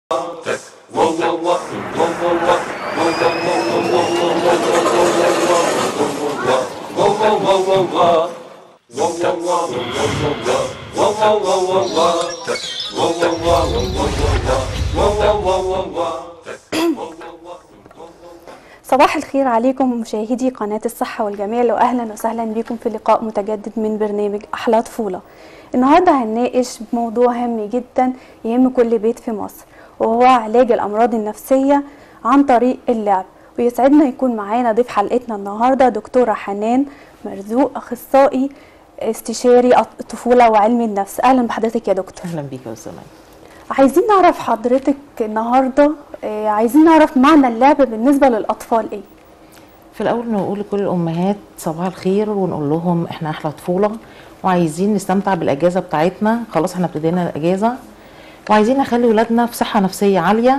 صباح الخير عليكم مشاهدي قناة الصحة والجمال وأهلا وسهلا بكم في لقاء متجدد من برنامج أحلى طفولة النهاردة هنناقش موضوع هام جدا يهم كل بيت في مصر وهو علاج الأمراض النفسية عن طريق اللعب ويسعدنا يكون معانا ضيف حلقتنا النهاردة دكتورة حنان مرزوق أخصائي استشاري الطفولة وعلم النفس أهلا بحضرتك يا دكتور اهلا بيك يا استاذ مي عايزين نعرف حضرتك النهارده آه، عايزين نعرف معنى اللعب بالنسبه للاطفال ايه في الاول نقول لكل الامهات صباح الخير ونقول لهم احنا احلى طفوله وعايزين نستمتع بالاجازه بتاعتنا خلاص احنا ابتدينا الاجازه وعايزين نخلي ولادنا في صحه نفسيه عاليه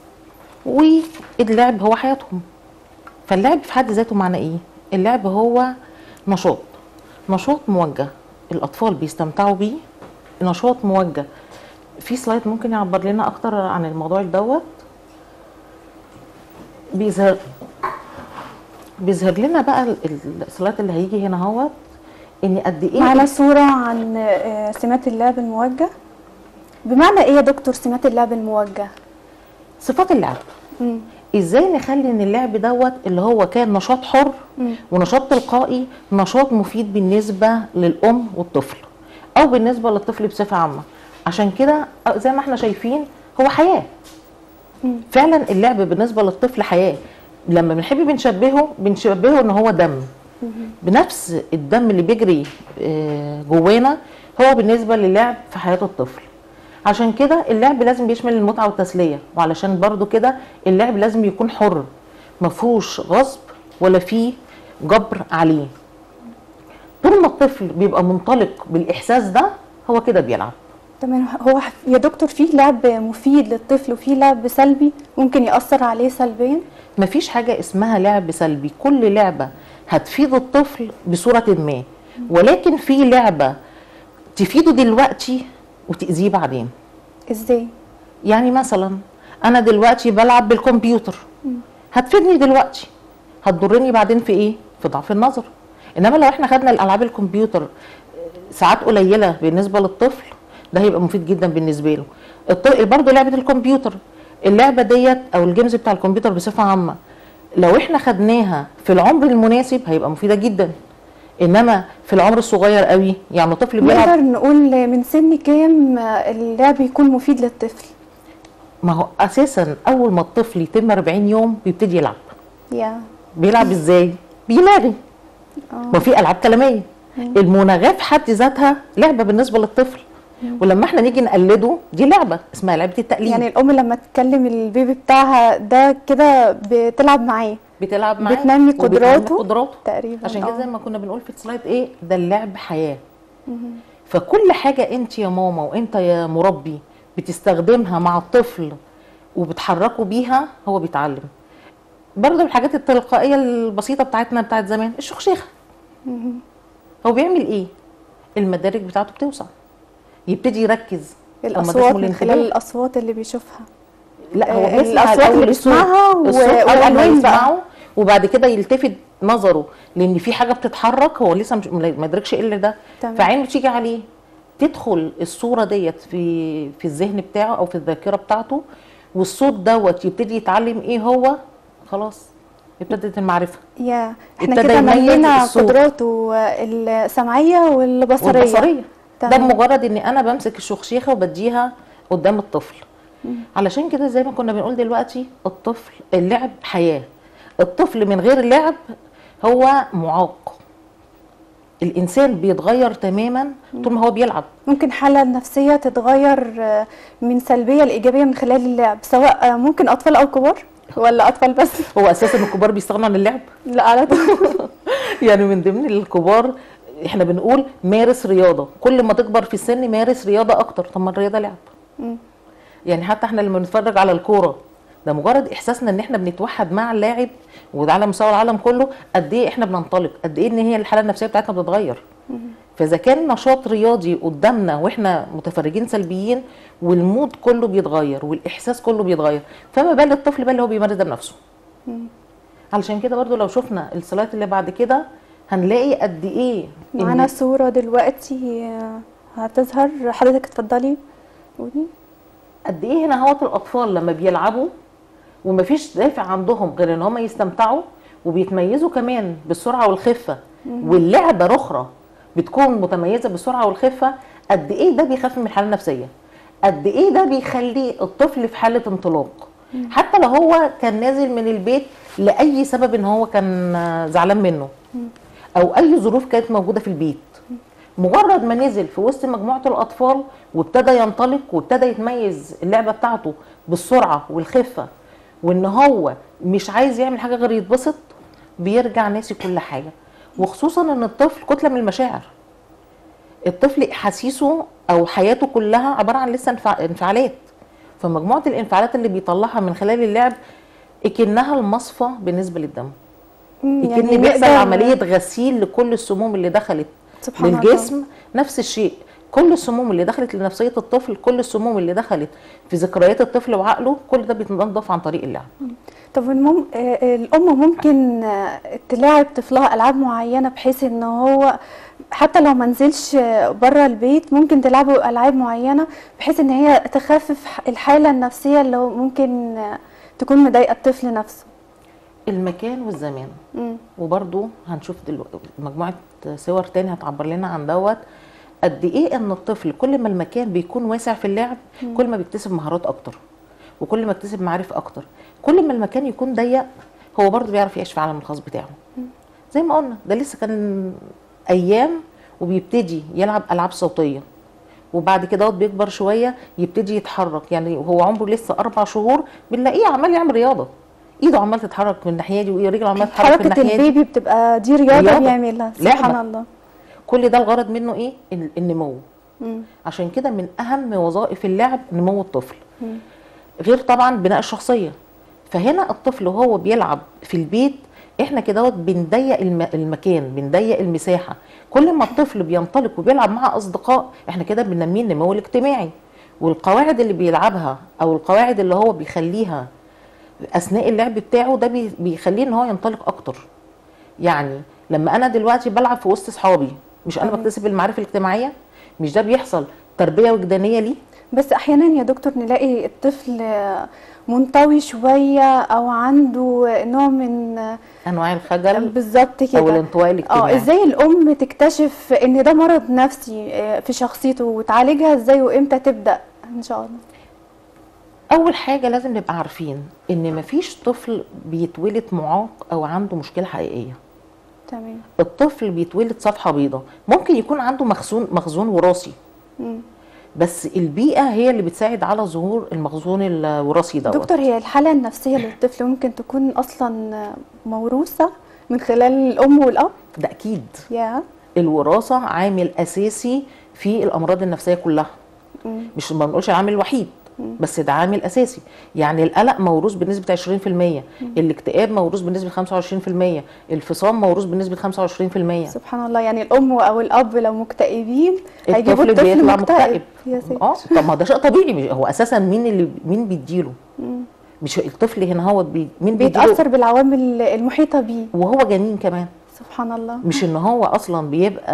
واللعب هو حياتهم فاللعب في حد ذاته معنى ايه اللعب هو نشاط نشاط موجه الاطفال بيستمتعوا بيه نشاط موجه في سلايد ممكن يعبر لنا اكتر عن الموضوع دوت بيظهر بيظهر لنا بقى ال- ال- السلايد اللي هيجي هنا اهوت ان قد ايه معنا صوره عن آه، سمات اللعب الموجه بمعنى ايه يا دكتور سمات اللعب الموجه صفات اللعب مم. ازاي نخلي ان اللعب دوت اللي هو كان نشاط حر مم. ونشاط تلقائي نشاط مفيد بالنسبه للام والطفل او بالنسبه للطفل بصفه عامه عشان كده زي ما احنا شايفين هو حياه مم. فعلا اللعب بالنسبه للطفل حياه لما بنحب بنشبهه بنشبهه ان هو دم بنفس الدم اللي بيجري آه، جوانا هو بالنسبه للعب في حياه الطفل عشان كده اللعب لازم بيشمل المتعه والتسليه وعلشان برضو كده اللعب لازم يكون حر مفهوش غصب ولا فيه جبر عليه طول ما الطفل بيبقى منطلق بالاحساس ده هو كده بيلعب تمام هو يا دكتور في لعب مفيد للطفل وفي لعب سلبي ممكن ياثر عليه سلبيا مفيش حاجة اسمها لعب سلبي كل لعبة هتفيد الطفل بصورة ما ولكن في لعبة تفيده دلوقتي وتأذيه بعدين ازاي يعني مثلا أنا دلوقتي بلعب بالكمبيوتر هتفيدني دلوقتي هتضرني بعدين في إيه؟ في ضعف النظر إنما لو إحنا خدنا الألعاب الكمبيوتر ساعات قليلة بالنسبة للطفل ده هيبقى مفيد جدا بالنسبة له الط- برضه لعبة الكمبيوتر اللعبة ديت أو الجيمز بتاع الكمبيوتر بصفة عامة لو احنا خدناها في العمر المناسب هيبقى مفيدة جدا انما في العمر الصغير قوي يعني طفل بيلعب نقدر نقول من سن كام آه، اللعب يكون مفيد للطفل ما هو اساسا اول ما الطفل يتم 40 يوم بيبتدي يلعب يا بيلعب ازاي بيلاغي ما في العاب كلاميه المناغاه في حد ذاتها لعبه بالنسبه للطفل ولما احنا نيجي نقلده دي لعبه اسمها لعبه التقليد يعني الام لما تكلم البيبي بتاعها ده كده بتلعب معاه بتلعب معاه بتنمي وبتنمي قدراته قدراته تقريبا عشان كده آه. زي ما كنا بنقول في السلايد ايه ده اللعب حياه فكل حاجه انت يا ماما وانت يا مربي بتستخدمها مع الطفل وبتحركوا بيها هو بيتعلم برضه الحاجات التلقائيه البسيطه بتاعتنا بتاعت زمان الشخشيخه هو بيعمل ايه المدارك بتاعته بتوسع يبتدي يركز طب ما ده الاصوات اسمه من الانتباه. خلال الاصوات اللي بيشوفها لا هو آه، بيسمع الأصوات الأول اللي الصوت. بيسمعها و- الصوت أول ما والألوان بقى. يسمعه وبعد كده يلتفت نظره لان في حاجه بتتحرك هو لسه مش ما يدركش ايه اللي ده تمام. فعينه بتيجي عليه تدخل الصوره ديت في في الذهن بتاعه او في الذاكره بتاعته والصوت دوت يبتدي يتعلم ايه هو خلاص ابتدت المعرفه يا احنا ابتدى كده يميز نمينا الصوت. قدراته السمعيه والبصريه والبصريه ده تمام. بمجرد ان انا بمسك الشخشيخه وبديها قدام الطفل علشان كده زي ما كنا بنقول دلوقتي الطفل اللعب حياه الطفل من غير لعب هو معاق الانسان بيتغير تماما طول ما هو بيلعب ممكن حالة نفسية تتغير آه، من سلبية لإيجابية من خلال اللعب سواء آه، ممكن أطفال أو كبار ولا أطفال بس هو اساسا الكبار بيستغنوا عن اللعب لا على طول يعني من ضمن الكبار احنا بنقول مارس رياضه كل ما تكبر في السن مارس رياضه اكتر طب ما الرياضه لعب مم. يعني حتى احنا لما بنتفرج على الكوره ده مجرد احساسنا ان احنا بنتوحد مع اللاعب وده على مستوى العالم كله قد ايه احنا بننطلق قد ايه ان هي الحاله النفسيه بتاعتنا بتتغير فاذا كان نشاط رياضي قدامنا واحنا متفرجين سلبيين والمود كله بيتغير والاحساس كله بيتغير فما بال الطفل بقى اللي هو بيمارس ده بنفسه علشان كده برضو لو شفنا السلايد اللي بعد كده هنلاقي قد ايه إن- معانا صورة دلوقتي آه، هتظهر حضرتك اتفضلي قولي قد ايه هنا هوت الاطفال لما بيلعبوا ومفيش دافع عندهم غير ان هم يستمتعوا وبيتميزوا كمان بالسرعه والخفه واللعبه الاخرى بتكون متميزه بالسرعه والخفه قد ايه ده بيخفف من الحاله النفسيه قد ايه ده بيخلي الطفل في حاله انطلاق حتى لو هو كان نازل من البيت لاي سبب ان هو كان آه، زعلان منه او اي ظروف كانت موجوده في البيت مجرد ما نزل في وسط مجموعه الاطفال وابتدى ينطلق وابتدى يتميز اللعبه بتاعته بالسرعه والخفه وان هو مش عايز يعمل حاجه غير يتبسط بيرجع ناسي كل حاجه وخصوصا ان الطفل كتله من المشاعر الطفل احاسيسه او حياته كلها عباره عن لسه انفع- انفعالات فمجموعه الانفعالات اللي بيطلعها من خلال اللعب اكنها المصفى بالنسبه للدم مم، اكن بيحصل نقدر- عمليه غسيل لكل السموم اللي دخلت سبحان الله. للجسم نفس الشيء كل السموم اللي دخلت لنفسيه الطفل كل السموم اللي دخلت في ذكريات الطفل وعقله كل ده بيتنضف عن طريق اللعب طب المم... آه، الأم ممكن آه، تلاعب طفلها ألعاب معينة بحيث إن هو حتى لو منزلش بره البيت ممكن تلعبه ألعاب معينة بحيث إن هي تخفف ح- الحالة النفسية اللي هو ممكن آه، تكون مضايقة الطفل نفسه المكان والزمان مم. وبرضو هنشوف دلوقتي مجموعه صور تاني هتعبر لنا عن دوت قد ايه ان الطفل كل ما المكان بيكون واسع في اللعب كل ما بيكتسب مهارات اكتر وكل ما يكتسب معارف اكتر كل ما المكان يكون ضيق هو برضو بيعرف يعيش في العالم الخاص بتاعه زي ما قلنا ده لسه كان ايام وبيبتدي يلعب العاب صوتيه وبعد كده هو بيكبر شويه يبتدي يتحرك يعني وهو عمره لسه اربع شهور بنلاقيه عمال يعمل رياضه ايده عمال تتحرك من الناحيه دي ورجله عمال تتحرك من حركة الناحيه دي البيبي بتبقى دي رياضة رياضة. بيعملها لعبة. سبحان الله كل ده الغرض منه ايه ال- النمو مم. عشان كده من اهم وظائف اللعب نمو الطفل غير طبعا بناء الشخصيه فهنا الطفل وهو بيلعب في البيت احنا كده بنضيق الم- المكان بنضيق المساحه كل ما الطفل بينطلق وبيلعب مع اصدقاء احنا كده بننميه النمو الاجتماعي والقواعد اللي بيلعبها او القواعد اللي هو بيخليها اثناء اللعب بتاعه ده بي- بيخليه ان هو ينطلق اكتر يعني لما انا دلوقتي بلعب في وسط اصحابي مش انا تمام. بكتسب المعارف الاجتماعيه مش ده بيحصل تربيه وجدانيه ليه بس احيانا يا دكتور نلاقي الطفل منطوي شويه او عنده نوع من انواع الخجل بالظبط كده او الانطواء اه الاجتماعي ازاي الام تكتشف ان ده مرض نفسي آه، في شخصيته وتعالجها ازاي وامتى تبدا ان شاء الله اول حاجه لازم نبقى عارفين ان مفيش طفل بيتولد معاق او عنده مشكله حقيقيه تمام الطفل بيتولد صفحه بيضاء ممكن يكون عنده مخزون مخزون وراثي مم. بس البيئه هي اللي بتساعد على ظهور المخزون الوراثي دوت دكتور هي الحاله النفسيه للطفل ممكن تكون اصلا موروثه من خلال الام والاب ده اكيد يا الوراثه عامل اساسي في الامراض النفسيه كلها مم. مش ما بنقولش العامل الوحيد بس ده عامل اساسي يعني القلق موروث بنسبه 20% الاكتئاب موروث بنسبه 25% الفصام موروث بنسبه 25% سبحان الله يعني الام او الاب لو مكتئبين هيجيبوا الطفل الطفل بيطلع مكتئب مكتئب يا سيدي اه طب ما ده شيء طبيعي مش هو اساسا مين اللي مين بيديله مش الطفل هنا هو بي مين بيديله بيتاثر بالعوامل المحيطه بيه وهو جنين كمان سبحان الله مش ان هو اصلا بيبقى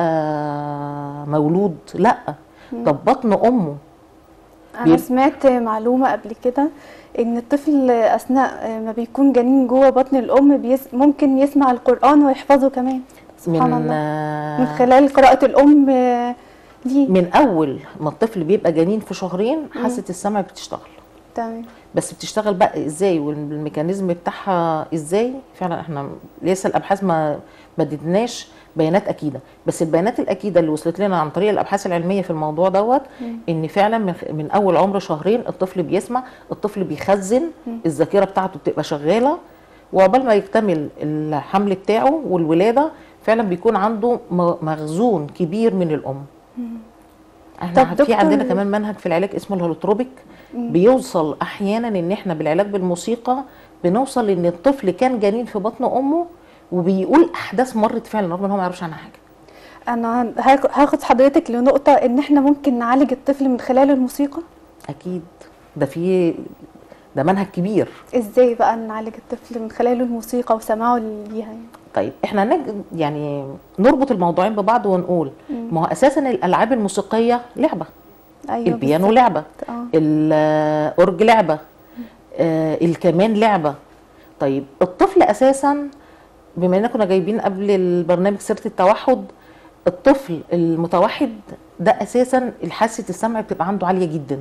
مولود لا طب بطن امه انا بيب- سمعت معلومه قبل كده ان الطفل اثناء ما بيكون جنين جوه بطن الام بيس ممكن يسمع القران ويحفظه كمان سبحان من الله آه، من خلال قراءه الام آه، ليه من اول ما الطفل بيبقى جنين في شهرين حاسه السمع بتشتغل تمام بس بتشتغل بقى ازاي والميكانيزم بتاعها ازاي فعلا احنا لسه الابحاث ما ما ادتناش بيانات اكيده بس البيانات الاكيده اللي وصلت لنا عن طريق الابحاث العلميه في الموضوع دوت ان فعلا من, من اول عمر شهرين الطفل بيسمع الطفل بيخزن الذاكره بتاعته بتبقى شغاله وعقبال ما يكتمل الحمل بتاعه والولاده فعلا بيكون عنده م- مخزون كبير من الام احنا طب في دكتور- عندنا كمان منهج في العلاج اسمه الهولوتروبيك بيوصل احيانا ان احنا بالعلاج بالموسيقى بنوصل ان الطفل كان جنين في بطن امه وبيقول احداث مرت فعلا رغم ان هو ما يعرفش عنها حاجه انا هاخ- هاخد حضرتك لنقطه ان احنا ممكن نعالج الطفل من خلال الموسيقى اكيد ده في ده منهج كبير ازاي بقى نعالج الطفل من خلال الموسيقى وسماعه ليها يعني طيب احنا نج... يعني نربط الموضوعين ببعض ونقول ما هو اساسا الالعاب الموسيقيه لعبه ايوه البيانو بالظبط. لعبه اه الاورج لعبه آه الكمان لعبه طيب الطفل اساسا بما اننا كنا جايبين قبل البرنامج سيره التوحد الطفل المتوحد ده اساسا الحاسه السمع بتبقى عنده عاليه جدا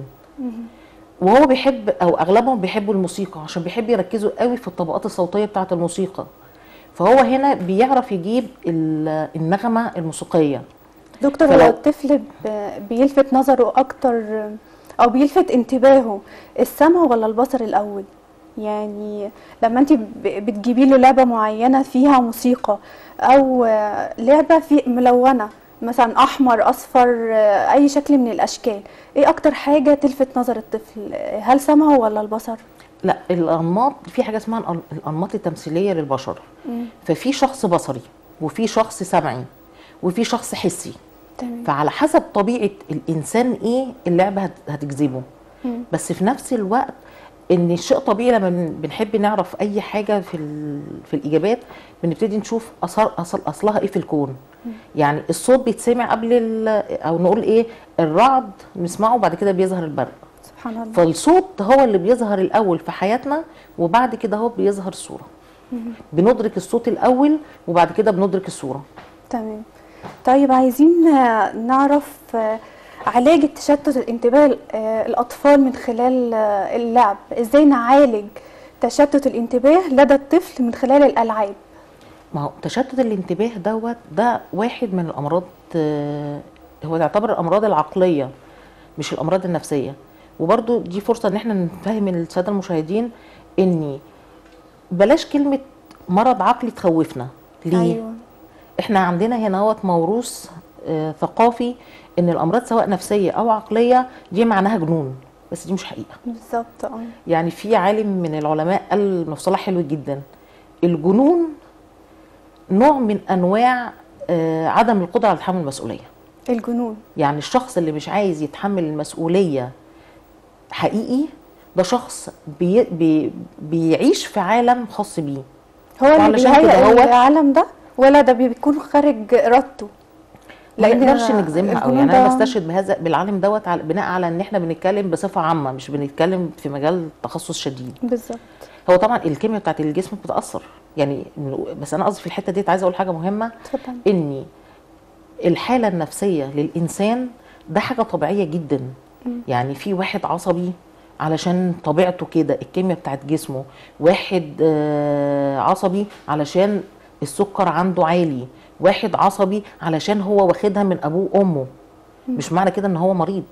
وهو بيحب او اغلبهم بيحبوا الموسيقى عشان بيحب يركزوا قوي في الطبقات الصوتيه بتاعه الموسيقى فهو هنا بيعرف يجيب ال- النغمه الموسيقيه دكتور فلو- هو الطفل ب- بيلفت نظره اكتر او بيلفت انتباهه السمع ولا البصر الاول يعني لما انت بتجيبي له لعبه معينه فيها موسيقى او آه، لعبه في ملونه مثلا احمر اصفر آه، اي شكل من الاشكال ايه اكتر حاجه تلفت نظر الطفل هل سمعه ولا البصر لا الانماط في حاجه اسمها الأن- الانماط التمثيليه للبشر ففي شخص بصري وفي شخص سمعي وفي شخص حسي تمام فعلى حسب طبيعه الانسان ايه اللعبه هت- هتجذبه مم. بس في نفس الوقت ان الشيء طبيعي لما بن- بنحب نعرف اي حاجه في ال- في الاجابات بنبتدي نشوف اثر اصل اصلها ايه في الكون يعني الصوت بيتسمع قبل ال- او نقول ايه الرعد بنسمعه وبعد كده بيظهر البرق سبحان الله فالصوت هو اللي بيظهر الاول في حياتنا وبعد كده هو بيظهر الصوره بندرك الصوت الاول وبعد كده بندرك الصوره تمام طيب عايزين آه، نعرف آه، علاج التشتت الانتباه آه، الأطفال من خلال آه، اللعب ازاي نعالج تشتت الانتباه لدى الطفل من خلال الألعاب ما هو تشتت الانتباه دوت ده واحد من الامراض آه، هو يعتبر الامراض العقليه مش الامراض النفسيه وبرضو دي فرصه ان احنا نفهم الساده المشاهدين ان بلاش كلمه مرض عقلي تخوفنا ليه أيوة احنا عندنا هنا هوت موروث آه، ثقافي ان الامراض سواء نفسيه او عقليه دي معناها جنون بس دي مش حقيقه بالظبط اه يعني في عالم من العلماء قال مصطلح حلو جدا الجنون نوع من انواع آه، عدم القدره على تحمل المسؤوليه الجنون يعني الشخص اللي مش عايز يتحمل المسؤوليه حقيقي ده شخص بي بي بيعيش في عالم خاص بيه هو اللي وعلشان كده بيهيئ هو- العالم ده ولا ده بيكون خارج إرادته ما لأن نقدرش نجزمها قوي الجنون يعني انا ده- بستشهد بهذا بالعالم دوت على بناء على ان احنا بنتكلم بصفه عامه مش بنتكلم في مجال تخصص شديد بالظبط هو طبعا الكيمياء بتاعت الجسم بتاثر يعني بس انا قصدي في الحته ديت عايزه اقول حاجه مهمه اتفضل ان الحاله النفسيه للانسان ده حاجه طبيعيه جدا يعني في واحد عصبي علشان طبيعته كده الكيمياء بتاعت جسمه واحد آه، عصبي علشان السكر عنده عالي واحد عصبي علشان هو واخدها من ابوه وامه مش معنى كده ان هو مريض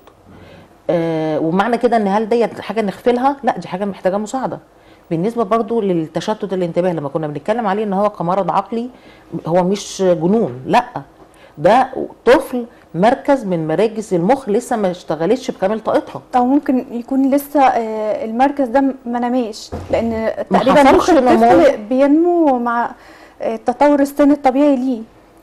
آه ومعنى كده ان هل ديت حاجه نغفلها لا دي حاجه محتاجه مساعده بالنسبه برضو للتشتت الانتباه لما كنا بنتكلم عليه ان هو كمرض عقلي هو مش جنون لا ده طفل مركز من مراكز المخ لسه ما اشتغلتش بكامل طاقتها او ممكن يكون لسه آه، المركز ده ما نماش لان ما تقريبا مخ حصلش نمو. الطفل بينمو مع آه، تطور السن الطبيعي ليه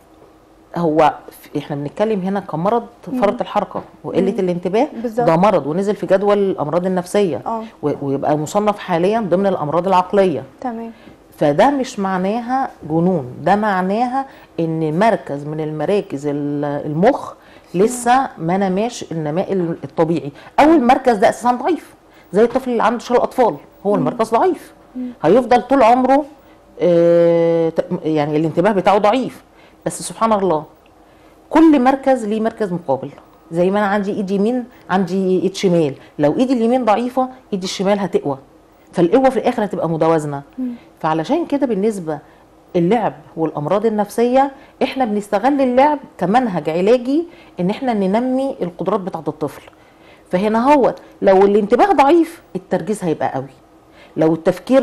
هو ف- احنا بنتكلم هنا كمرض فرط الحركه وقله الانتباه بالظبط. ده مرض ونزل في جدول الامراض النفسيه اه و- ويبقى مصنف حاليا ضمن الامراض العقليه تمام فده مش معناها جنون ده معناها ان مركز من المراكز ال- المخ لسه ما نماش النماء ال- الطبيعي او المركز ده اساسا ضعيف زي الطفل اللي عنده شلل اطفال هو المركز ضعيف هيفضل طول عمره آه، ت- يعني الانتباه بتاعه ضعيف بس سبحان الله كل مركز ليه مركز مقابل زي ما انا عندي ايد يمين عندي ايد شمال لو ايدي اليمين ضعيفه ايدي الشمال هتقوى فالقوه في الاخر هتبقى متوازنه فعلشان كده بالنسبه اللعب والامراض النفسيه احنا بنستغل اللعب كمنهج علاجي ان احنا ننمي القدرات بتاعه الطفل فهنا هو لو الانتباه ضعيف التركيز هيبقى قوي لو التفكير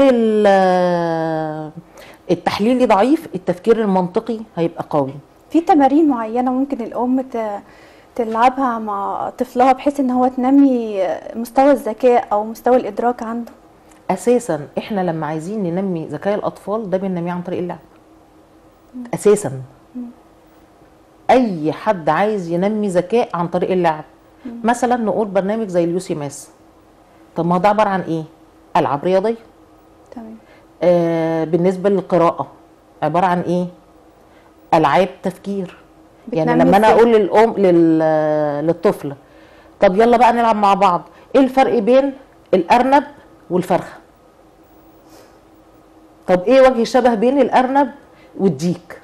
ال- التحليلي ضعيف التفكير المنطقي هيبقى قوي في تمارين معينه ممكن الام ت- تلعبها مع طفلها بحيث ان هو تنمي مستوى الذكاء او مستوى الادراك عنده اساسا احنا لما عايزين ننمي ذكاء الاطفال ده بننميه عن طريق اللعب اساسا اي حد عايز ينمي ذكاء عن طريق اللعب مثلا نقول برنامج زي اليوسي ماس طب ما هو ده عباره عن ايه العاب رياضيه تمام آه بالنسبه للقراءه عباره عن ايه العاب تفكير يعني بتنمي لما انا الذهن. اقول للام لل... للطفل طب يلا بقى نلعب مع بعض ايه الفرق بين الارنب والفرخه طب ايه وجه الشبه بين الارنب والديك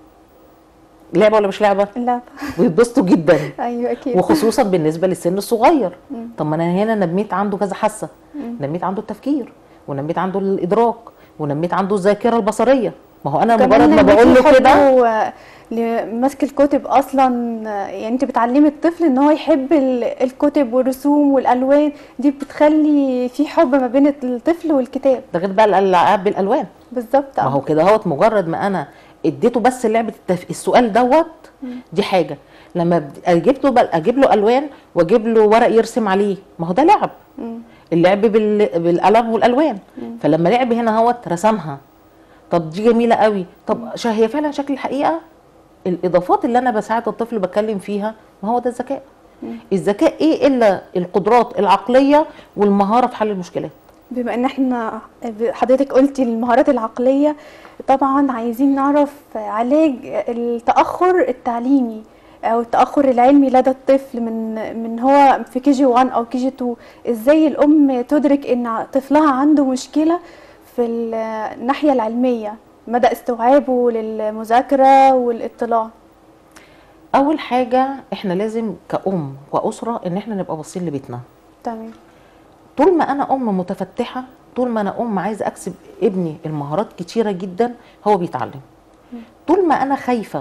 لعبه ولا مش لعبه لا بيتبسطوا جدا ايوه اكيد وخصوصا بالنسبه للسن الصغير طب ما انا هنا نميت عنده كذا حاسه نميت عنده التفكير ونميت عنده الادراك ونميت عنده الذاكره البصريه ما هو انا كمان مجرد ما لما بقول له بيحبوا، كده آه، ل- ماسك الكتب اصلا آه، يعني انت بتعلمي الطفل ان هو يحب ال- الكتب والرسوم والالوان دي بتخلي في حب ما بين الطفل والكتاب ده غير بقى الالعاب بالالوان بالظبط ما هو كده اهوت مجرد ما انا اديته بس لعبه التف... السؤال دوت دي حاجه لما ب- اجيب له بل... اجيب له الوان واجيب له ورق يرسم عليه ما هو ده لعب مم. اللعب بال... بالقلم والالوان فلما لعب هنا اهوت رسمها طب دي جميله قوي طب شا- هي فعلا شكل الحقيقه الاضافات اللي انا بساعد الطفل بتكلم فيها ما هو ده الذكاء الذكاء ايه الا القدرات العقليه والمهاره في حل المشكلات بما ان احنا حضرتك قلتي المهارات العقلية طبعا عايزين نعرف علاج التأخر التعليمي او التأخر العلمي لدى الطفل من من هو في كي جي 1 او كي جي 2 ازاي الام تدرك ان طفلها عنده مشكلة في الناحية العلمية مدى استوعابه للمذاكرة والاطلاع اول حاجه احنا لازم كأم واسره ان احنا نبقى باصين لبيتنا تمام طول ما انا ام متفتحه طول ما انا ام عايزه اكسب ابني المهارات كتيره جدا هو بيتعلم طول ما انا خايفه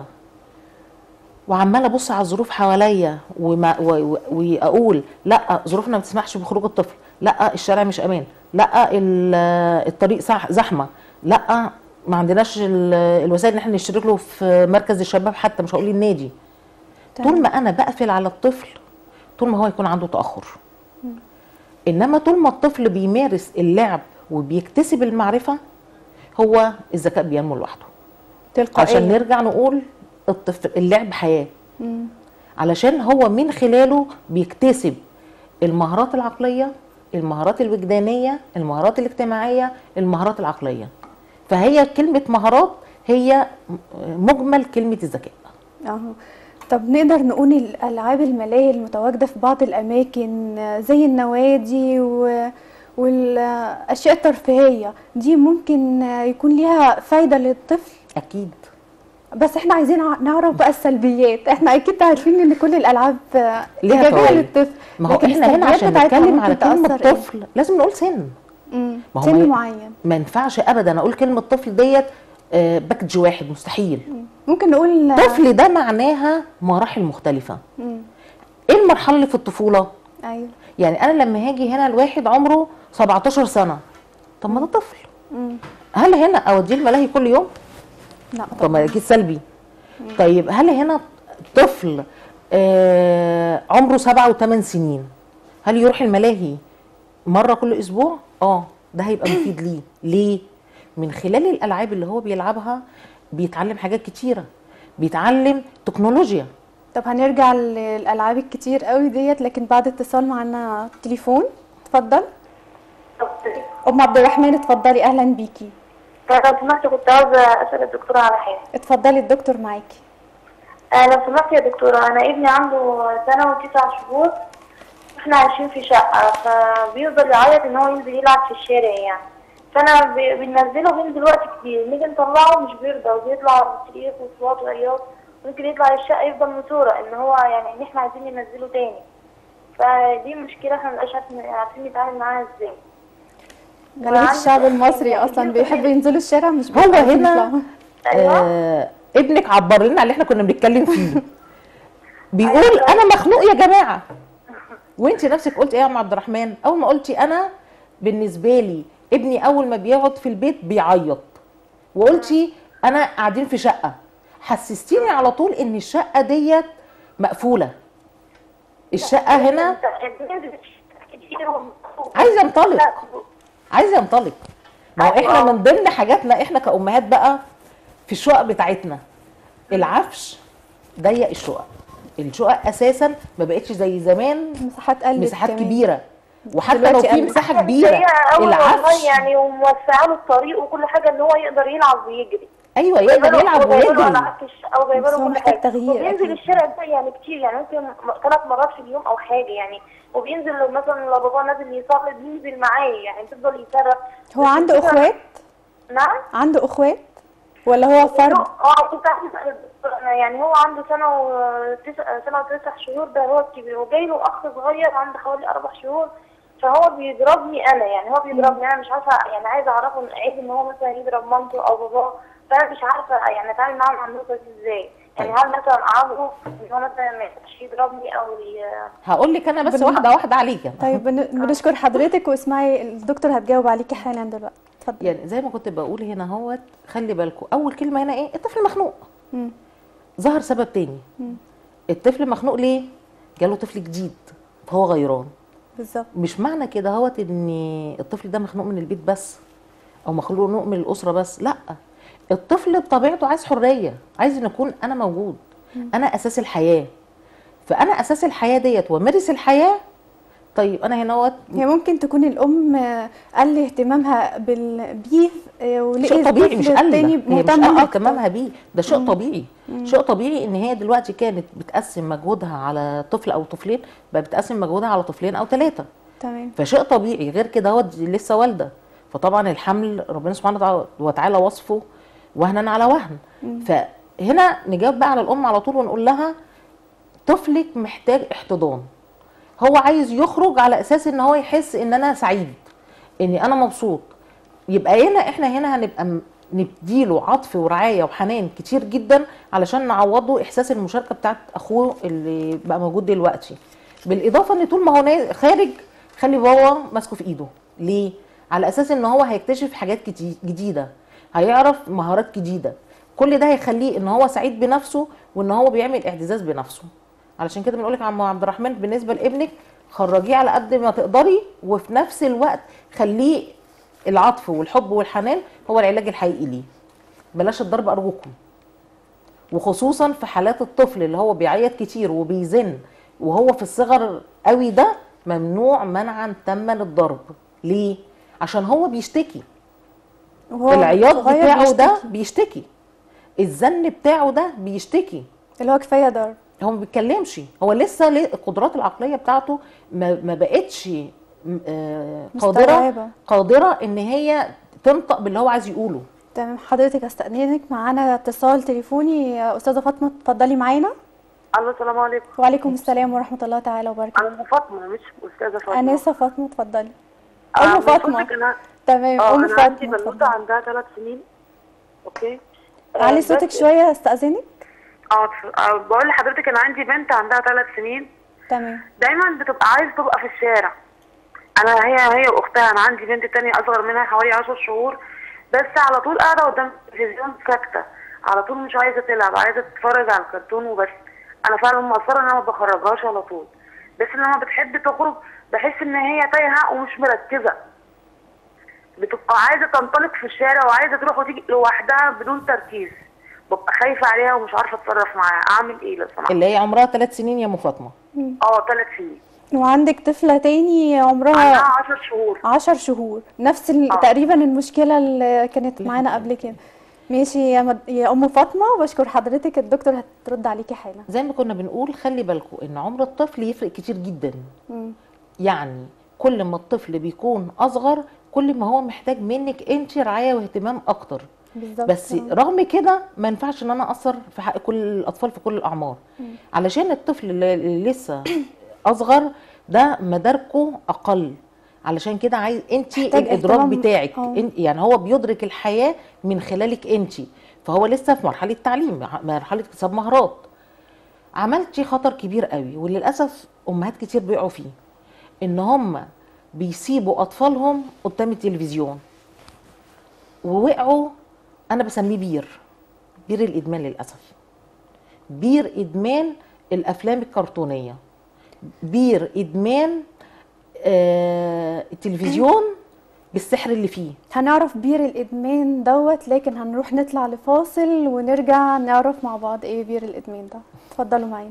وعماله ابص على الظروف حواليا وما و- و- واقول لا ظروفنا ما تسمحش بخروج الطفل لا الشارع مش امان لا ال- الطريق صح زحمه لا ما عندناش ال- الوسائل ان احنا نشترك له في مركز الشباب حتى مش هقول النادي طول ما انا بقفل على الطفل طول ما هو يكون عنده تاخر انما طول ما الطفل بيمارس اللعب وبيكتسب المعرفه هو الذكاء بينمو لوحده تلقائيا عشان نرجع نقول الطفل اللعب حياه مم. علشان هو من خلاله بيكتسب المهارات العقليه المهارات الوجدانيه المهارات الاجتماعيه المهارات العقليه فهي كلمه مهارات هي مجمل كلمه الذكاء اهو طب نقدر نقول الالعاب الماليه المتواجده في بعض الاماكن آه، زي النوادي و... والاشياء الترفيهيه دي ممكن آه، يكون ليها فايده للطفل اكيد بس احنا عايزين ع- نعرف بقى السلبيات احنا اكيد عارفين ان كل الالعاب آه، ليها ايجابيه فوائد. للطفل ما هو لكن احنا هنا السلبيات عشان بتاعتها نتكلم ممكن على كلمه تأثر إيه؟ طفل لازم نقول سن مم، ما هو سن ما- معين ما ينفعش ابدا اقول كلمه طفل ديت آه، باكج واحد مستحيل ممكن نقول آه، طفل ده معناها مراحل مختلفه مم، ايه المرحله اللي في الطفوله ايوه يعني انا لما هاجي هنا الواحد عمره 17 سنه طب ما ده طفل مم، هل هنا اوديه الملاهي كل يوم لا طب ما اكيد سلبي طيب هل هنا طفل آه عمره سبعة وثمان سنين هل يروح الملاهي مرة كل أسبوع؟ اه ده هيبقى مفيد ليه ليه؟ من خلال الألعاب اللي هو بيلعبها بيتعلم حاجات كتيرة بيتعلم تكنولوجيا طب هنرجع للالعاب الكتير قوي ديت لكن بعد اتصال معانا تليفون اتفضل ام عبد الرحمن اتفضلي اهلا بيكي لو سمحت كنت عاوزة أسأل الدكتورة على حاجة اتفضلي الدكتور معاكي آه لو سمحت يا دكتورة أنا ابني عنده سنة وتسع شهور احنا عايشين في شقة فبيفضل يعيط إن هو ينزل يلعب في الشارع يعني فأنا ب- بننزله بينزل وقت كتير نيجي نطلعه مش بيرضى وبيطلع صريخ وصوات وعياط ممكن يطلع الشقة يفضل مصورة إن هو يعني إن احنا عايزين ننزله تاني فدي مشكلة احنا مبقاش عارفين عارفين نتعامل معاها ازاي غالبية وعندي الشعب طفل المصري يعني اصلا بيفضل بيحبوا ينزلوا الشارع مش هو بيعرفوا هنا يطلعوا. أيوة. آه ابنك عبر لنا على اللي احنا كنا بنتكلم فيه بيقول أيوة. انا مخنوق يا جماعه وانت نفسك قلت ايه يا ام عبد الرحمن اول ما قلتي انا بالنسبه لي ابني اول ما بيقعد في البيت بيعيط وقلتي انا قاعدين في شقه حسستيني على طول ان الشقه ديت مقفوله الشقه هنا عايز ينطلق عايز ينطلق ما هو احنا من ضمن حاجاتنا احنا كأمهات بقى في الشقق بتاعتنا العفش ضيق الشقق الشقق اساسا ما بقتش زي زمان مساحات قلت مساحات كمان. كبيره وحتى لو دلوقتي في قلت. مساحه كبيره ضيقة قوي والله العفش يعني وموسعه له الطريق وكل حاجه ان هو يقدر يلعب ويجري ايوه يقدر يلعب ويجري او جايبه بس هو له كل محتاج حاجه تغيير وبينزل أكيد. الشارع ده يعني كتير يعني ممكن ثلاث مرات في اليوم او حاجه يعني وبينزل لو مثلا لو بابا نازل يصلي بينزل معايا يعني تفضل يصرخ هو بس عنده الفكرة- اخوات نعم عنده اخوات ولا هو فرد اه كنت عايزة أسأل الدكتور، أنا يعني هو عنده سنة وتسع سنة وتسع شهور ده هو الكبير وجاي له أخ صغير عنده حوالي أربع شهور فهو بيضربني أنا يعني هو بيضربني أنا مش عارفة يعني عايزة أعرفه إن عيب إن هو مثلا يضرب مامته أو باباه فأنا مش عارفة يعني أتعامل معاه مع النقطة دي إزاي يعني هل مثلا أعاقبه إن هو مثلا ما يقدرش يضربني أو ي... هقول لك انا بس بالم- واحده واحده عليك طيب بن- بنشكر حضرتك واسمعي الدكتور هتجاوب عليكي حالا دلوقتي اتفضل يعني زي ما كنت بقول هنا اهوت خلي بالكم اول كلمه هنا ايه الطفل مخنوق مم. ظهر سبب تاني الطفل مخنوق ليه جاله طفل جديد فهو غيران بالظبط مش معنى كده هوت ان الطفل ده مخنوق من البيت بس او مخنوق من الاسره بس لا الطفل بطبيعته عايز حريه عايز ان اكون انا موجود انا اساس الحياه فانا اساس الحياه ديت ومارس الحياه طيب انا هنا هوت هي ممكن تكون الام آه، قل اهتمامها بال- بيه آه، ولقي شيء طبيعي مش الطفل قل التاني هي مش مهتمة قل اكتر اهتمامها بيه ده شيء طبيعي شيء طبيعي ان هي دلوقتي كانت بتقسم مجهودها على طفل او طفلين بقى بتقسم مجهودها على طفلين او ثلاثه تمام فشيء طبيعي غير كده هو دي لسه والده فطبعا الحمل ربنا سبحانه وتعالى وصفه وهنا على وهن فهنا نجاوب بقى على الام على طول ونقول لها طفلك محتاج احتضان هو عايز يخرج على اساس ان هو يحس ان انا سعيد اني انا مبسوط يبقى هنا احنا هنا هنبقى م- نديله عطف ورعايه وحنان كتير جدا علشان نعوضه احساس المشاركه بتاعت اخوه اللي بقى موجود دلوقتي بالاضافه ان طول ما هو نا- خارج خلي بابا ماسكه في ايده ليه على اساس ان هو هيكتشف حاجات كتي- جديده هيعرف مهارات جديده كل ده هيخليه ان هو سعيد بنفسه وان هو بيعمل اعتزاز بنفسه علشان كده بنقول لك عم عبد الرحمن بالنسبه لابنك خرجيه على قد ما تقدري وفي نفس الوقت خليه العطف والحب والحنان هو العلاج الحقيقي ليه بلاش الضرب ارجوكم وخصوصا في حالات الطفل اللي هو بيعيط كتير وبيزن وهو في الصغر قوي ده ممنوع منعا تاما الضرب ليه عشان هو بيشتكي وهو العياط صغير بتاعه ده بيشتكي. بيشتكي الزن بتاعه ده بيشتكي اللي هو كفايه ضرب هو ما بيتكلمش هو لسه ليه- القدرات العقليه بتاعته ما, ما بقتش م- آه، قادره مستوعبة. قادره ان هي تنطق باللي هو عايز يقوله تمام حضرتك استأذنك معانا اتصال تليفوني يا استاذه فاطمه اتفضلي معانا الو السلام عليكم وعليكم السلام ورحمه الله تعالى وبركاته انا ام فاطمه مش استاذه فاطمه انسه فاطمه اتفضلي آه، ام من فاطمه فضلك انا تمام اه ام انا عندي فاطمه بنوته اتفضلي. عندها ثلاث سنين اوكي آه، علي بس- صوتك شويه استأذنك اه اتف- آه، بقول لحضرتك انا عندي بنت عندها ثلاث سنين تمام دايما بتبقى عايزه تبقى في الشارع انا هي هي واختها انا عندي بنت تانية اصغر منها حوالي 10 شهور بس على طول قاعده قدام التلفزيون ساكته على طول مش عايزه تلعب عايزه تتفرج على الكرتون وبس انا فعلا مقصره ان انا ما بخرجهاش على طول بس لما بتحب تخرج بحس ان هي تايهه ومش مركزه بتبقى عايزه تنطلق في الشارع وعايزه تروح وتيجي لوحدها بدون تركيز ببقى خايفه عليها ومش عارفه اتصرف معاها اعمل ايه لو سمحت اللي هي عمرها ثلاث سنين يا ام فاطمه اه ثلاث سنين وعندك طفله تاني عندها عمرها 10 شهور عشر شهور نفس ال... آه. تقريبا المشكله اللي كانت معانا قبل كده ماشي يا, مد... يا ام فاطمه وبشكر حضرتك الدكتور هترد عليكي حالا زي ما كنا بنقول خلي بالكم ان عمر الطفل يفرق كتير جدا مم. يعني كل ما الطفل بيكون اصغر كل ما هو محتاج منك انت رعايه واهتمام اكتر بالظبط بس رغم كده ما ينفعش ان انا اثر في حق كل الاطفال في كل الاعمار علشان الطفل اللي اللي لسه اصغر ده مداركه اقل علشان كده عايز انت محتاج الادراك اهتمام. بتاعك اه. انت يعني هو بيدرك الحياه من خلالك انت فهو لسه في مرحله تعليم مرحله اكتساب مهارات عملتي خطر كبير قوي وللاسف امهات كتير بيقعوا فيه ان هم بيسيبوا اطفالهم قدام التلفزيون ووقعوا انا بسميه بير بير الادمان للاسف بير ادمان الافلام الكرتونيه بير ادمان آه التلفزيون بالسحر اللي فيه هنعرف بير الادمان دوت لكن هنروح نطلع لفاصل ونرجع نعرف مع بعض ايه بير الادمان ده اتفضلوا معانا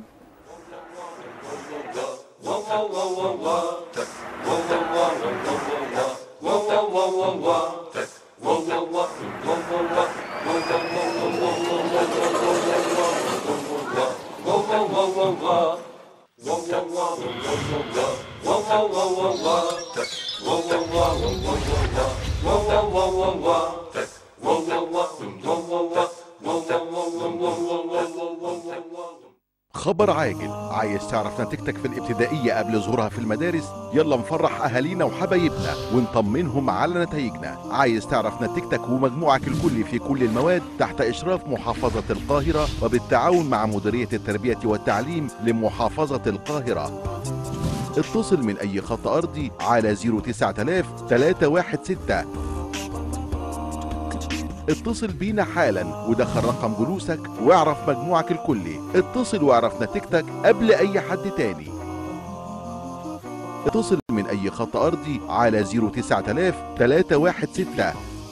خبر عاجل عايز تعرف نتيجتك في الابتدائية قبل ظهورها في المدارس يلا نفرح أهالينا وحبايبنا ونطمنهم على نتائجنا عايز تعرف نتيجتك ومجموعك الكلي في كل المواد تحت إشراف محافظة القاهرة وبالتعاون مع مديرية التربية والتعليم لمحافظة القاهرة اتصل من أي خط أرضي على 09000 316 اتصل بينا حالا ودخل رقم جلوسك واعرف مجموعك الكلي اتصل واعرف نتيجتك قبل اي حد تاني اتصل من اي خط ارضي على 09000 316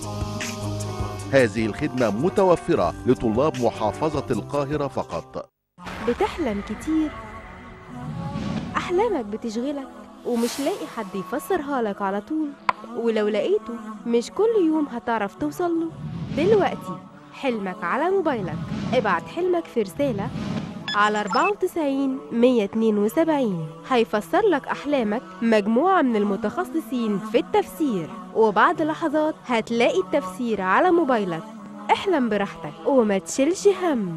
هذه الخدمة متوفرة لطلاب محافظة القاهرة فقط بتحلم كتير أحلامك بتشغلك ومش لاقي حد يفسرها لك على طول ولو لقيته مش كل يوم هتعرف توصله دلوقتي حلمك على موبايلك ابعت حلمك في رسالة على 94 172 هيفسر لك أحلامك مجموعة من المتخصصين في التفسير وبعد لحظات هتلاقي التفسير على موبايلك احلم براحتك وما تشيلش هم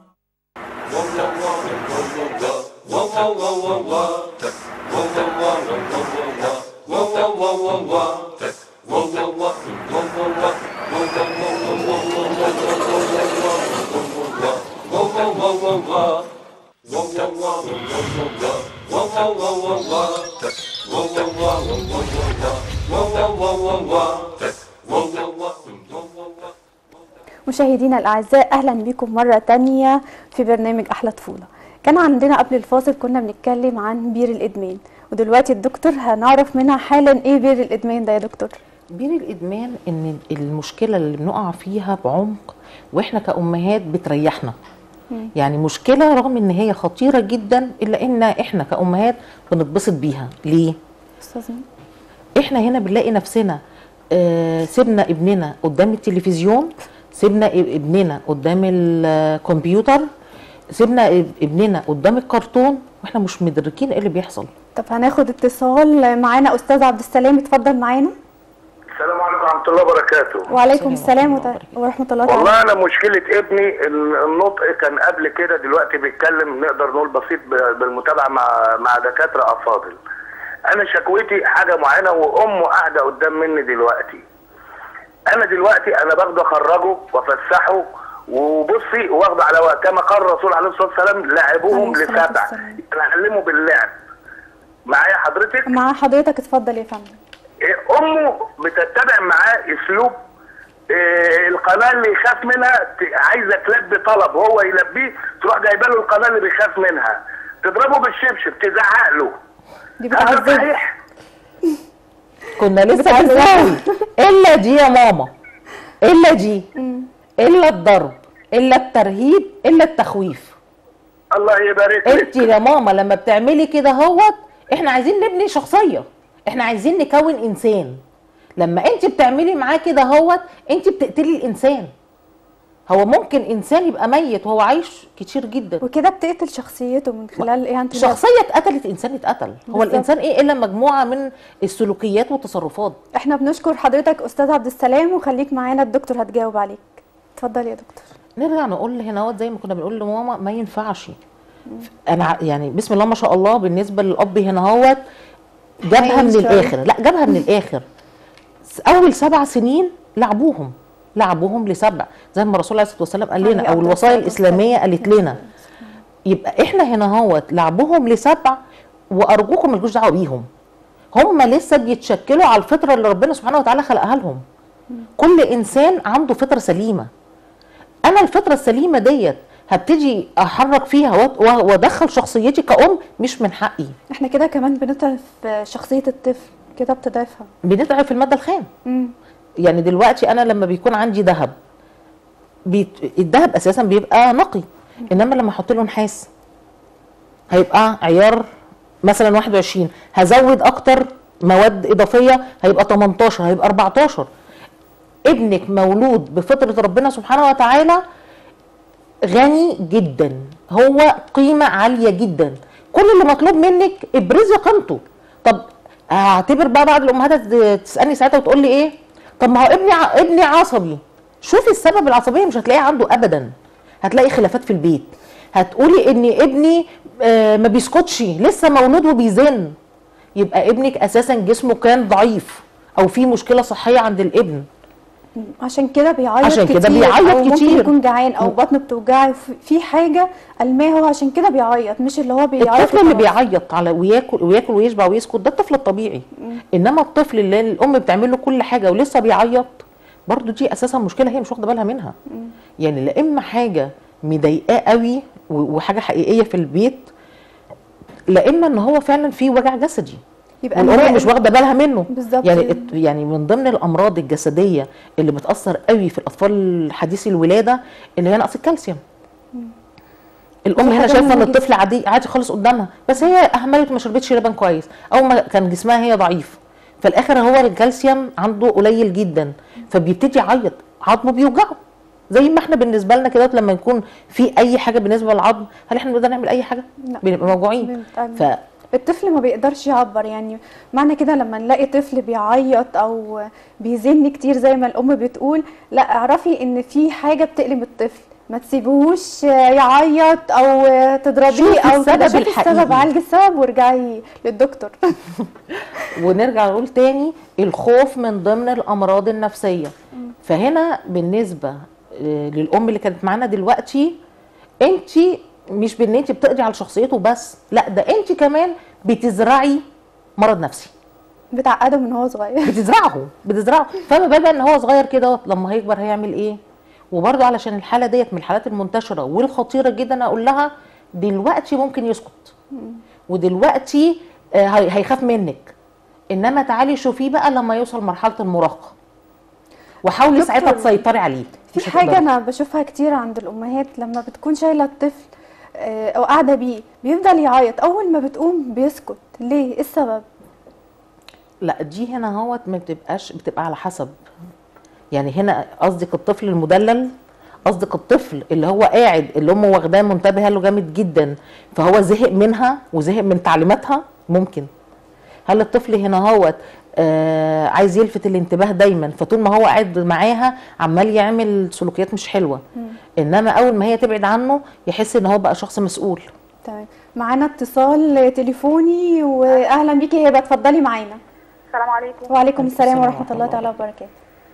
مشاهدينا الاعزاء اهلا بكم مره تانية في برنامج احلى طفوله كان عندنا قبل الفاصل كنا بنتكلم عن بير الادمان ودلوقتي الدكتور هنعرف منها حالا ايه بير الادمان ده يا دكتور بير الادمان ان المشكله اللي بنقع فيها بعمق واحنا كامهات بتريحنا يعني مشكله رغم ان هي خطيره جدا الا ان احنا كامهات بنتبسط بيها ليه استاذ مين؟ احنا هنا بنلاقي نفسنا آه سيبنا ابننا قدام التلفزيون سيبنا اب- ابننا قدام الكمبيوتر سيبنا اب- ابننا قدام الكرتون واحنا مش مدركين ايه اللي بيحصل طب هناخد اتصال معانا استاذ عبد السلام اتفضل معانا السلام عليكم ورحمة الله وبركاته وعليكم السلام السلام ورحمة الله وت- ورحمه الله تعالى والله أنا مشكلة ابني ال- النطق كان قبل كده دلوقتي بيتكلم نقدر نقول بسيط ب- بالمتابعة مع مع دكاترة أفاضل أنا شكوتي حاجة معينة وأمه قاعدة قدام مني دلوقتي أنا دلوقتي أنا باخده أخرجه وأفسحه وبصي واخده على وقت كما قال الرسول عليه الصلاة والسلام لعبوهم عليه الصلاة لسبع والسلام. نعلمه باللعب معايا حضرتك؟ مع حضرتك اتفضل يا فندم إيه، امه بتتبع معاه اسلوب إيه، القناه اللي يخاف منها ت- عايزه تلبي طلب وهو يلبيه تروح جايبه له القناه اللي بيخاف منها تضربه بالشبشب تزعق له دي هذا بتعذب صحيح كنا لسه بتعذب. بنقول الا دي يا ماما الا دي الا الضرب الا الترهيب الا التخويف الله يبارك لك انت يا ماما لما بتعملي كده هوت احنا عايزين نبني شخصيه احنا عايزين نكون انسان لما انت بتعملي معاه كده هوت انت بتقتلي الانسان هو ممكن انسان يبقى ميت وهو عايش كتير جدا وكده بتقتل شخصيته من خلال ايه انت شخصيه اتقتلت انسان اتقتل هو بالظبط. الانسان ايه الا مجموعه من السلوكيات والتصرفات احنا بنشكر حضرتك استاذ عبد السلام وخليك معانا الدكتور هتجاوب عليك اتفضل يا دكتور نرجع نقول هنا اهوت زي ما كنا بنقول لماما ما ينفعش انا ع- يعني بسم الله ما شاء الله بالنسبه للاب هنا اهوت جابها من هيمشي شوية. الاخر لا جابها من الاخر س- اول سبع سنين لعبوهم لعبوهم لسبع زي ما الرسول عليه الصلاه والسلام قال لنا عليه او أفضل الوصايا الصلاة الاسلاميه والسلام. قالت لنا يبقى احنا هنا هوت لعبوهم لسبع وارجوكم ملكوش دعوه بيهم هم لسه بيتشكلوا على الفطره اللي ربنا سبحانه وتعالى خلقها لهم كل انسان عنده فطره سليمه انا الفطره السليمه ديت هبتدي احرك فيها وأد- وادخل شخصيتي كأم مش من حقي احنا كده كمان بنتعب في شخصيه الطفل كده بتضعفها بنضعف الماده الخام مم. يعني دلوقتي انا لما بيكون عندي ذهب بيت... الذهب اساسا بيبقى نقي انما لما احط له نحاس هيبقى عيار مثلا 21 هزود اكتر مواد اضافيه هيبقى 18 هيبقى 14 ابنك مولود بفطره ربنا سبحانه وتعالى غني جدا هو قيمه عاليه جدا كل اللي مطلوب منك ابرزي قيمته طب اعتبر بقى بعض الامهات تس- تسالني ساعتها وتقول لي ايه طب ما هو ابني ع- ابني عصبي شوفي السبب العصبيه مش هتلاقيه عنده ابدا هتلاقي خلافات في البيت هتقولي ان ابني آه، ما بيسكتش لسه مولود وبيزن يبقى ابنك اساسا جسمه كان ضعيف او في مشكله صحيه عند الابن عشان كده بيعيط عشان كده كتير بيعيط أو ممكن كتير. يكون جعان او بطنه بتوجعه وفي- في حاجه الماه عشان كده بيعيط مش اللي هو بيعيط الطفل اللي وخلاص. بيعيط على وياكل وياكل ويشبع ويسكت ده الطفل الطبيعي انما الطفل اللي الام بتعمل له كل حاجه ولسه بيعيط برضو دي اساسا مشكله هي مش واخده بالها منها يعني لا اما حاجه مضايقاه قوي و- وحاجه حقيقيه في البيت لا اما ان هو فعلا في وجع جسدي يبقى والام الماء- مش واخده بالها منه بالظبط. يعني الت- يعني من ضمن الامراض الجسديه اللي بتاثر قوي في الاطفال حديثي الولاده اللي هي نقص الكالسيوم الام دي هنا حاجة شايفه ان مهمة جدا. الطفل عادي عادي خالص قدامها بس هي اهملت وما شربتش لبن كويس او ما كان جسمها هي ضعيف في الاخر هو الكالسيوم عنده قليل جدا فبيبتدي يعيط عظمه بيوجعه زي ما احنا بالنسبه لنا كده لما يكون في اي حاجه بالنسبه للعظم هل احنا بنقدر نعمل اي حاجه لا. بنبقى موجوعين بنتعب. ف الطفل ما بيقدرش يعبر يعني معنى كده لما نلاقي طفل بيعيط او بيزن كتير زي ما الام بتقول لا اعرفي ان في حاجه بتألم الطفل ما تسيبوهوش يعيط او تضربيه شوفي او كده السبب شوفي السبب الحقيقي. عالجي السبب وارجعي للدكتور ونرجع نقول تاني الخوف من ضمن الامراض النفسيه فهنا بالنسبه آه، للام اللي كانت معانا دلوقتي انت مش بان انت بتقضي على شخصيته بس لا ده انت كمان بتزرعي مرض نفسي بتعقده من هو صغير بتزرعه بتزرعه فما بالك ان هو صغير كده لما هيكبر هيعمل ايه وبرده علشان الحاله ديت من الحالات المنتشره والخطيره جدا اقول لها دلوقتي ممكن يسكت ودلوقتي آه، هي- هيخاف منك انما تعالي شوفيه بقى لما يوصل مرحله المراهقه وحاولي دكتور، ساعتها تسيطري عليه في مش حاجة هتقدري. أنا بشوفها كتير عند الأمهات لما بتكون شايلة الطفل آه، أو قاعدة بيه بيفضل يعيط أول ما بتقوم بيسكت ليه؟ إيه السبب؟ لا دي هنا هوت ما بتبقاش بتبقى على حسب يعني هنا قصدك الطفل المدلل قصدك الطفل اللي هو قاعد اللي امه واخداه منتبهه له جامد جدا فهو زهق منها وزهق من تعليماتها ممكن هل الطفل هنا هوت آه عايز يلفت الانتباه دايما فطول ما هو قاعد معاها عمال يعمل سلوكيات مش حلوه انما اول ما هي تبعد عنه يحس ان هو بقى شخص مسؤول تمام معانا اتصال تليفوني وأهلا بيكي هبة اتفضلي معانا السلام عليكم وعليكم السلام السلام ورحمة ورحمة الله الله تعالى وبركاته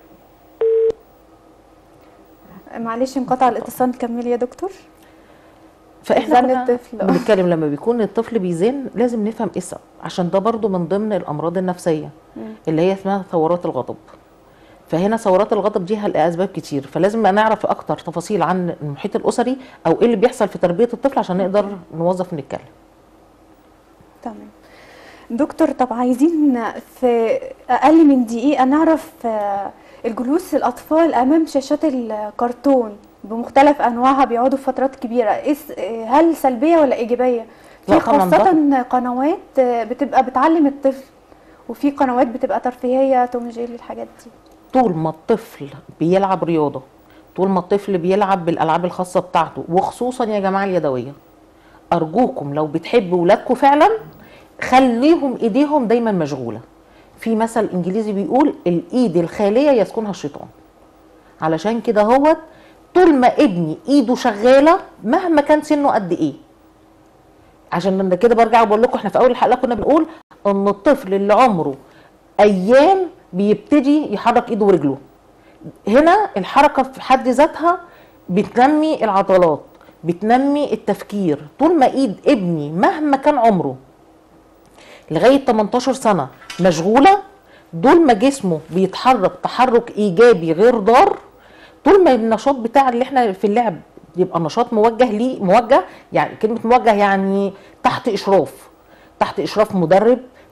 معلش انقطع الاتصال كملي يا دكتور فاحنا زن كنا الطفل. بنتكلم لما بيكون الطفل بيزن لازم نفهم ايه السبب عشان ده برضو من ضمن الامراض النفسيه اللي هي اسمها ثورات الغضب فهنا ثورات الغضب دي لها اسباب كتير فلازم بقى نعرف اكتر تفاصيل عن المحيط الاسري او ايه اللي بيحصل في تربيه الطفل عشان نقدر نوظف ونتكلم تمام دكتور طب عايزين في اقل من دقيقه نعرف آه، الجلوس الاطفال امام شاشات الكرتون بمختلف انواعها بيقعدوا فترات كبيره إيه س- آه، هل سلبيه ولا ايجابيه في لا طبعاً خاصه قنوات آه، بتبقى بتعلم الطفل وفي قنوات بتبقى ترفيهيه توم جيري الحاجات دي طول ما الطفل بيلعب رياضه طول ما الطفل بيلعب بالالعاب الخاصه بتاعته وخصوصا يا جماعه اليدويه ارجوكم لو بتحبوا ولادكم فعلا خليهم ايديهم دايما مشغوله في مثل انجليزي بيقول الايد الخاليه يسكنها الشيطان علشان كده هو طول ما ابني ايده شغاله مهما كان سنه قد ايه عشان انا كده برجع وبقول لكم احنا في اول الحلقه كنا بنقول ان الطفل اللي عمره ايام بيبتدي يحرك ايده ورجله هنا الحركه في حد ذاتها بتنمي العضلات بتنمي التفكير طول ما ايد ابني مهما كان عمره لغايه 18 سنه مشغوله دول ما جسمه بيتحرك تحرك ايجابي غير ضار طول ما النشاط بتاع اللي احنا في اللعب يبقى نشاط موجه ليه موجه يعني كلمه موجه يعني تحت اشراف تحت اشراف مدرب